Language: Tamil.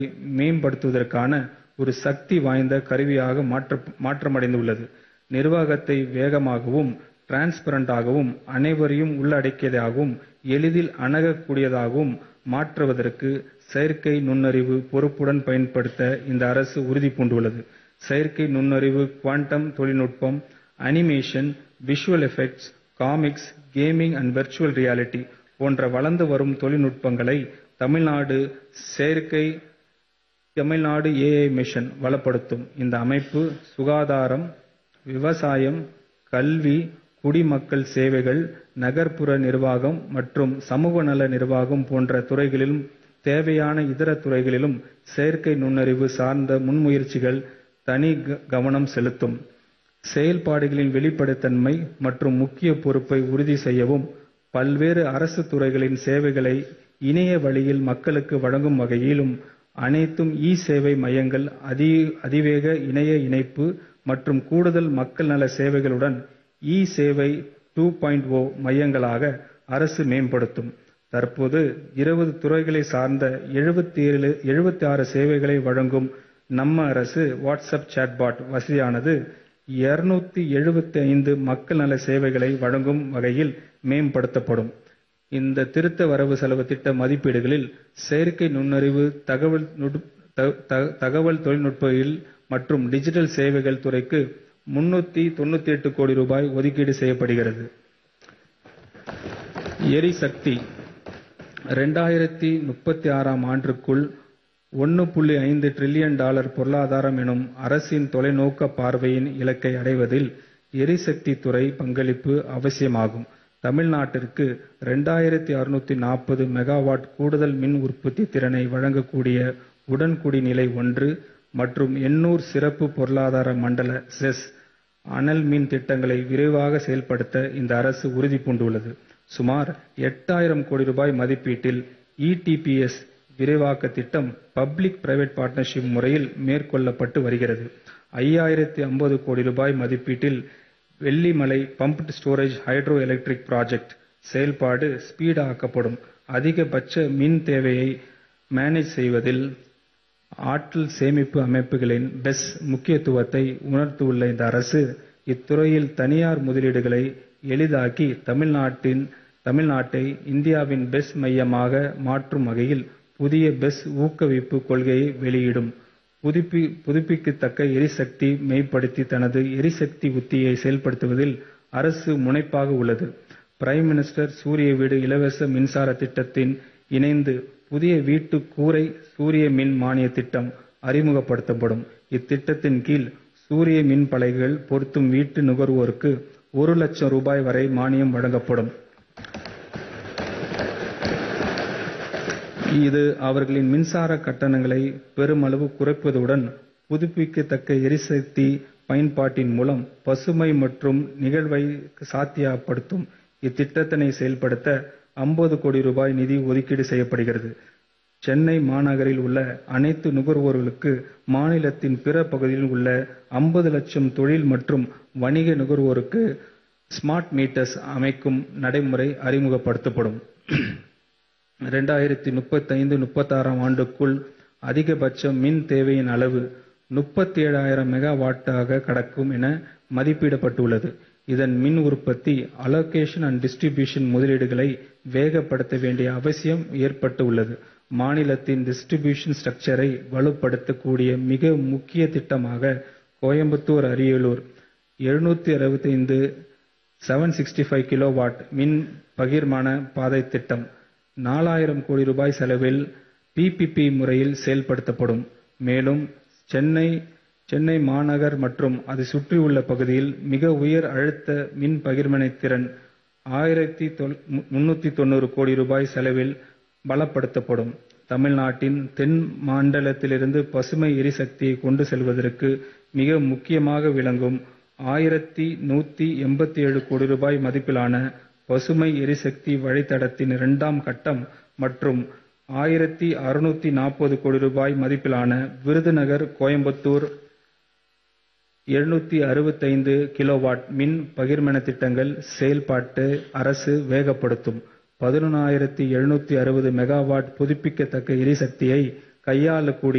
மேம்படுத்துவதற்கான ஒரு சக்தி வாய்ந்த கருவியாக மாற்றமடைந்துள்ளது. நிர்வாகத்தை வேகமாகவும், டிரான்ஸ்பரண்டாகவும், அனைவரையும் உள்ளடக்கியதாகவும், எளிதில் அணுகக் கூடியதாகவும் மாற்றுவதற்கு செயற்கை நுண்ணறிவு பொறுப்புடன் பயன்படுத்த இந்த அரசு உறுதிபூண்டுள்ளது. செயற்கை நுண்ணறிவு, குவாண்டம் தொழில்நுட்பம், animation, visual effects, comics, gaming and virtual reality போன்ற வளர்ந்து வரும் தொழில்நுட்பங்களை தமிழ்நாடு செயற்கை தமிழ்நாடு ஏஐ மிஷன் வளப்படுத்தும். இந்த அமைப்பு சுகாதாரம், விவசாயம், கல்வி, குடிமக்கள் சேவைகள், நகர்ப்புற நிர்வாகம் மற்றும் சமூகநல நிர்வாகம் போன்ற துறைகளிலும் தேவையான இதர துறைகளிலும் செயற்கை நுண்ணறிவு சார்ந்த முன்முயற்சிகள் தனி கவனம் செலுத்தும். செயல்பாடுகளின் வெளிப்படைத்தன்மை மற்றும் முக்கிய பொறுப்பை உறுதி செய்யவும், பல்வேறு அரசு துறைகளின் சேவைகளை இணைய வழியில் மக்களுக்கு வழங்கும் வகையிலும், அனைத்து இ-சேவை மையங்கள் அதிவேக இணைய இணைப்பு மற்றும் கூடுதல் மக்கள் நல சேவைகளுடன் இ-சேவை டூ.ஓ மையங்களாக அரசு மேம்படுத்தும். தற்போது இருபது துறைகளை சார்ந்த எழுபத்தாறு சேவைகளை வழங்கும் நம்ம அரசு வாட்ஸ்அப் சாட்பாட் வசதியானது இருநூற்று எழுபத்தைந்து மக்கள் நல சேவைகளை வழங்கும் வகையில் மேம்படுத்தப்படும். இந்த திருத்த வரவு செலவு திட்ட மதிப்பீடுகளில் செயற்கை நுண்ணறிவு, தகவல் தொழில்நுட்பவியல் மற்றும் டிஜிட்டல் சேவைகள் துறைக்கு முன்னூற்று தொண்ணூற்றெட்டு கோடி ரூபாய் ஒதுக்கீடு செய்யப்படுகிறது. எரிசக்தி இரண்டாயிரத்து முப்பத்தாறாம் ஆண்டுக்குள் ஒன்று புள்ளி ஐந்து டிரில்லியன் டாலர் பொருளாதாரம் எனும் அரசின் தொலைநோக்கு பார்வையின் இலக்கை அடைவதில் எரிசக்தி துறை பங்களிப்பு அவசியமாகும். தமிழ்நாட்டிற்கு இரண்டாயிரத்து அறுநூற்று நாற்பது மெகாவாட் கூடுதல் மின் உற்பத்தி திறனை வழங்கக்கூடிய உடன்குடி நிலை ஒன்று மற்றும் எண்ணூர் சிறப்பு பொருளாதார மண்டல செஸ், அனல் மின் திட்டங்களை விரைவாக செயல்படுத்த இந்த அரசு உறுதிபூண்டுள்ளது. சுமார் எட்டாயிரம் கோடி ரூபாய் மதிப்பீட்டில் இடிபிஎஸ் விரிவாக்க திட்டம் பப்ளிக் பிரைவேட் பார்ட்னர்ஷிப் முறையில் மேற்கொள்ளப்பட்டு வருகிறது. ஐயாயிரத்து ஐம்பது கோடி ரூபாய் மதிப்பீட்டில் Vellimalai pumped storage hydro electric project செயல்பாடு ஸ்பீடு ஆக்கப்படும். அதிகபட்ச மின் தேவையை மேனேஜ் செய்வதில் ஆற்றல் சேமிப்பு அமைப்புகளின் பெஸ் முக்கியத்துவத்தை உணர்ந்துள்ள இந்த அரசு, இத்துறையில் தனியார் முதலீடுகளை எளிதாக்கி தமிழ்நாட்டை இந்தியாவின் பெஸ் மையமாக மாற்றும் வகையில் புதிய பெஸ் ஊக்குவிப்பு கொள்கையை வெளியிடும். புதுப்பிக்கத்தக்க எரிசக்தி மேம்படுத்தி தனது எரிசக்தி உத்தியை செயல்படுத்துவதில் அரசு முனைப்பாக உள்ளது. பிரைம் மினிஸ்டர் சூரிய வீடு இலவச மின்சார திட்டத்துடன் இணைந்து புதிய வீட்டு கூரை சூரிய மின் மானிய திட்டம் அறிமுகப்படுத்தப்படும். இத்திட்டத்தின் கீழ் சூரிய மின் பலகைகள் பொருத்தும் வீட்டு நுகர்வோருக்கு ஒரு லட்சம் ரூபாய் வரை மானியம் வழங்கப்படும். இது அவர்களின் மின்சார கட்டணங்களை பெருமளவு குறைப்பதுடன், புதுப்பிக்கத்தக்க எரிசக்தி பயன்பாட்டின் மூலம் பசுமை மற்றும் நெகிழ்வை சாத்தியப்படுத்தும். இத்திட்டத்தினை செயல்படுத்த ஐம்பது கோடி ரூபாய் நிதி ஒதுக்கீடு செய்யப்படுகிறது. சென்னை மாநகரில் உள்ள அனைத்து நுகர்வோர்களுக்கு மாநிலத்தின் பிற பகுதிகளில் உள்ள ஐம்பது லட்சம் தொழில் மற்றும் வணிக நுகர்வோருக்கு ஸ்மார்ட் மீட்டர்ஸ் அமைக்கும் நடைமுறை அறிமுகப்படுத்தப்படும். இரண்டாயிரத்து முப்பத்தைந்து-முப்பத்தாறாம் ஆண்டுக்குள் அதிகபட்ச மின் தேவையின் அளவு முப்பத்தேழாயிரம் மெகாவாட்டாக கடக்கும் என மதிப்பிடப்பட்டுள்ளது. இதன் மின் உற்பத்தி, அலோகேஷன் அண்ட் டிஸ்ட்ரிபியூஷன் முதலீடுகளை வேகப்படுத்த வேண்டிய அவசியம் ஏற்பட்டு உள்ளது. மாநிலத்தின் டிஸ்ட்ரிபியூஷன் ஸ்ட்ரக்சரை வலுப்படுத்தக் கூடிய மிக முக்கிய திட்டமாக கோயம்புத்தூர் அரியலூர் எழுநூற்று அறுபத்தைந்து (765 கிலோவாட்) மின் பகிர்மான பாதை திட்டம், நாலாயிரம் கோடி ரூபாய் செலவில் பிபிபி முறையில் செயல்படுத்தப்படும். மேலும் சென்னை மாநகர் மற்றும் அதை சுற்றியுள்ள பகுதியில் மிக உயர் அழுத்த மின் பகிர்மான திறன் ஆயிரத்து முன்னூற்று தொண்ணூறு கோடி ரூபாய் செலவில் பலப்படுத்தப்படும். தமிழ்நாட்டின் தென் மண்டலத்திலிருந்து பசுமை எரிசக்தியை கொண்டு செல்வதற்கு மிக முக்கியமாக விளங்கும் ஆயிரத்து நூற்று எண்பத்தேழு கோடி ரூபாய் மதிப்பிலான பசுமை எரிசக்தி வழித்தடத்தின் இரண்டாம் கட்டம் மற்றும் ஆயிரத்து அறுநூற்று நாற்பது கோடி ரூபாய் மதிப்பிலான விருதுநகர் கோயம்புத்தூர் எழுநூற்று அறுபத்தைந்து கிலோவாட் மின் பகிர்மான திட்டங்கள் செயல்பாட்டை அரசு வேகப்படுத்தும். பதினொன்றாயிரத்து எழுநூற்று அறுபது மெகாவாட் புதுப்பிக்கத்தக்க எரிசக்தியை கையாளக்கூடிய